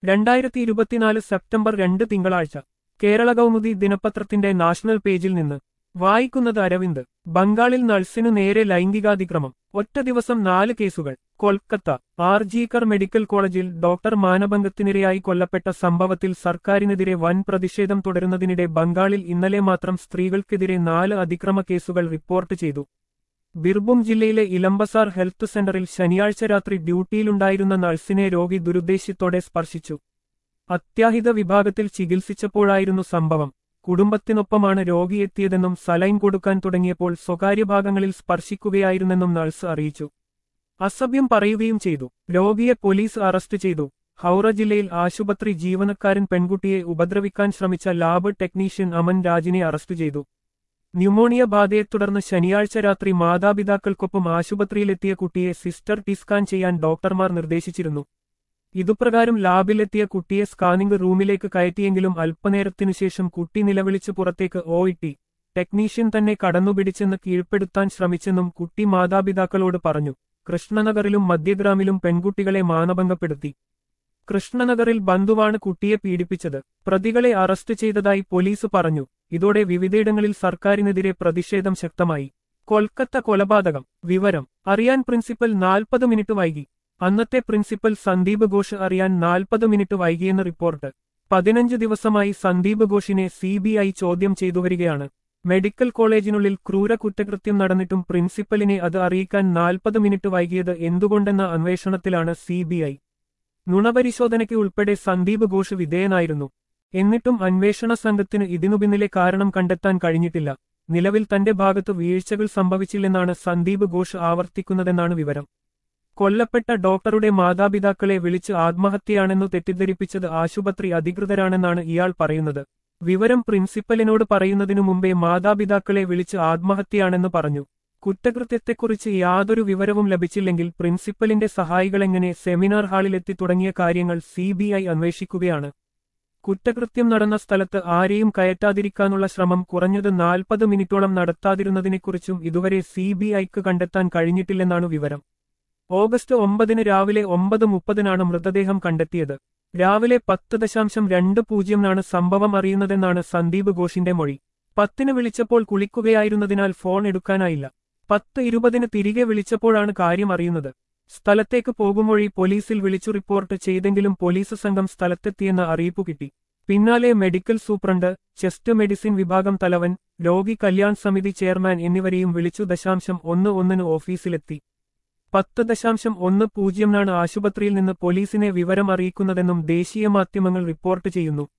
രണ്ടായിരത്തി ഇരുപത്തിനാല് സെപ്റ്റംബർ രണ്ട് തിങ്കളാഴ്ച കേരള കൗമുദി ദിനപത്രത്തിന്റെ നാഷണൽ പേജിൽ നിന്ന് വായിക്കുന്നത് അരവിന്ദ് ബംഗാളിൽ നഴ്സിനു നേരെ ലൈംഗികാതിക്രമം ഒറ്റ ദിവസം നാല് കേസുകൾ കൊൽക്കത്ത ആർ ജീക്കർ മെഡിക്കൽ കോളേജിൽ ഡോക്ടർ മാനഭംഗത്തിനിരയായി കൊല്ലപ്പെട്ട സംഭവത്തിൽ സർക്കാരിനെതിരെ വൻ പ്രതിഷേധം തുടരുന്നതിനിടെ ബംഗാളിൽ ഇന്നലെ മാത്രം സ്ത്രീകൾക്കെതിരെ നാല് അതിക്രമ കേസുകൾ റിപ്പോർട്ട് ചെയ്തു ബിർഭും ജില്ലയിലെ ഇലംബസാർ ഹെൽത്ത് സെന്ററിൽ ശനിയാഴ്ച രാത്രി ഡ്യൂട്ടിയിലുണ്ടായിരുന്ന നഴ്സിനെ രോഗി ദുരുദ്ദേശ്യത്തോടെ സ്പർശിച്ചു അത്യാഹിത വിഭാഗത്തിൽ ചികിത്സിച്ചപ്പോഴായിരുന്നു സംഭവം കുടുംബത്തിനൊപ്പമാണ് രോഗി എത്തിയതെന്നും സലൈൻ കൊടുക്കാൻ തുടങ്ങിയപ്പോൾ സ്വകാര്യ ഭാഗങ്ങളിൽ സ്പർശിക്കുകയായിരുന്നെന്നും നഴ്സ് അറിയിച്ചു അസഭ്യം പറയുകയും ചെയ്തു രോഗിയെ പോലീസ് അറസ്റ്റ് ചെയ്തു ഹൗറ ജില്ലയിൽ ആശുപത്രി ജീവനക്കാരൻ പെൺകുട്ടിയെ ഉപദ്രവിക്കാൻ ശ്രമിച്ച ലാബ് ടെക്നീഷ്യൻ അമൻ രാജിനെ അറസ്റ്റ് ചെയ്തു ന്യൂമോണിയ ബാധയെ തുടർന്ന് ശനിയാഴ്ച രാത്രി മാതാപിതാക്കൾക്കൊപ്പം ആശുപത്രിയിലെത്തിയ കുട്ടിയെ സിസ്റ്റർ ടി സ്കാൻ ചെയ്യാൻ ഡോക്ടർമാർ നിർദ്ദേശിച്ചിരുന്നു ഇതുപ്രകാരം ലാബിലെത്തിയ കുട്ടിയെ സ്കാനിംഗ് റൂമിലേക്ക് കയറ്റിയെങ്കിലും അല്പനേരത്തിനുശേഷം കുട്ടി നിലവിളിച്ച് പുറത്തേക്ക് ഓയിട്ടി ടെക്നീഷ്യൻ തന്നെ കടന്നുപിടിച്ചെന്ന് കീഴ്പ്പെടുത്താൻ ശ്രമിച്ചെന്നും കുട്ടി മാതാപിതാക്കളോട് പറഞ്ഞു കൃഷ്ണനഗറിലും മധ്യഗ്രാമിലും പെൺകുട്ടികളെ മാനഭംഗപ്പെടുത്തി കൃഷ്ണനഗറിൽ ബന്ധുവാണ് കുട്ടിയെ പീഡിപ്പിച്ചത് പ്രതികളെ അറസ്റ്റ് ചെയ്തതായി പോലീസ് പറഞ്ഞു ഇതോടെ വിവിധയിടങ്ങളിൽ സർക്കാരിനെതിരെ പ്രതിഷേധം ശക്തമായി കൊൽക്കത്ത കൊലപാതകം വിവരം അറിയാൻ പ്രിൻസിപ്പൽ നാൽപ്പത് മിനിറ്റ് വൈകി അന്നത്തെ പ്രിൻസിപ്പൽ സന്ദീപ് ഘോഷ് അറിയാൻ നാൽപ്പത് മിനിറ്റ് വൈകിയെന്ന് റിപ്പോർട്ട് പതിനഞ്ച് ദിവസമായി സന്ദീപ് ഘോഷിനെ സിബിഐ ചോദ്യം ചെയ്തുവരികയാണ് മെഡിക്കൽ കോളേജിനുള്ളിൽ ക്രൂര കുറ്റകൃത്യം നടന്നിട്ടും പ്രിൻസിപ്പലിനെ അത് അറിയിക്കാൻ നാൽപ്പത് മിനിറ്റ് വൈകിയത് എന്തുകൊണ്ടെന്ന അന്വേഷണത്തിലാണ് സിബിഐ നുണപരിശോധനയ്ക്ക് ഉൾപ്പെടെ സന്ദീപ് ഘോഷ് വിധേയനായിരുന്നു എന്നിട്ടും അന്വേഷണ സംഘത്തിന് ഇതിനു പിന്നിലെ കാരണം കണ്ടെത്താൻ കഴിഞ്ഞിട്ടില്ല നിലവിൽ തന്റെ ഭാഗത്ത് വീഴ്ചകൾ സംഭവിച്ചില്ലെന്നാണ് സന്ദീപ് ഘോഷ് ആവർത്തിക്കുന്നതെന്നാണ് വിവരം കൊല്ലപ്പെട്ട ഡോക്ടറുടെ മാതാപിതാക്കളെ വിളിച്ച് ആത്മഹത്യയാണെന്നു തെറ്റിദ്ധരിപ്പിച്ചത് ആശുപത്രി അധികൃതരാണെന്നാണ് ഇയാൾ പറയുന്നത് വിവരം പ്രിൻസിപ്പലിനോട് പറയുന്നതിനു മുമ്പേ മാതാപിതാക്കളെ വിളിച്ച് ആത്മഹത്യയാണെന്ന് പറഞ്ഞു കുറ്റകൃത്യത്തെക്കുറിച്ച് യാതൊരു വിവരവും ലഭിച്ചില്ലെങ്കിൽ പ്രിൻസിപ്പലിന്റെ സഹായികളെങ്ങനെ സെമിനാർ ഹാളിലെത്തി തുടങ്ങിയ കാര്യങ്ങൾ സിബിഐ അന്വേഷിക്കുകയാണ് കുറ്റകൃത്യം നടന്ന സ്ഥലത്ത് ആരെയും കയറ്റാതിരിക്കാനുള്ള ശ്രമം കുറഞ്ഞത് നാൽപ്പത് മിനിറ്റോളം നടത്താതിരുന്നതിനെക്കുറിച്ചും ഇതുവരെ സിബിഐക്ക് കണ്ടെത്താൻ കഴിഞ്ഞിട്ടില്ലെന്നാണ് വിവരം ഓഗസ്റ്റ് ഒമ്പതിന് രാവിലെ ഒമ്പത് മുപ്പതിനാണ് മൃതദേഹം കണ്ടെത്തിയത് രാവിലെ പത്ത് ദശാംശം രണ്ട് പൂജ്യംനാണ് സംഭവം അറിയുന്നതെന്നാണ് സന്ദീപ് ഘോഷിന്റെ മൊഴി പത്തിന് വിളിച്ചപ്പോൾ കുളിക്കുകയായിരുന്നതിനാൽ ഫോൺ എടുക്കാനായില്ല പത്ത് ഇരുപതിന് തിരികെ വിളിച്ചപ്പോഴാണ് കാര്യം അറിയുന്നത് സ്ഥലത്തേക്ക് പോകുമൊഴി പോലീസിൽ വിളിച്ചു റിപ്പോർട്ട് ചെയ്തെങ്കിലും പോലീസ് സംഘം സ്ഥലത്തെത്തിയെന്ന അറിയിപ്പ് കിട്ടി പിന്നാലെ മെഡിക്കൽ സൂപ്രണ്ട് ചെസ്റ്റ് മെഡിസിൻ വിഭാഗം തലവൻ രോഗി കല്യാൺ സമിതി ചെയർമാൻ എന്നിവരെയും വിളിച്ചു ദശാംശം ഒന്ന് ഒന്നിന് ഓഫീസിലെത്തി പത്ത് ദശാംശം ഒന്ന് പൂജ്യംനാണ് ആശുപത്രിയിൽ നിന്ന് പോലീസിനെ വിവരം അറിയിക്കുന്നതെന്നും ദേശീയ മാധ്യമങ്ങൾ റിപ്പോർട്ട് ചെയ്യുന്നു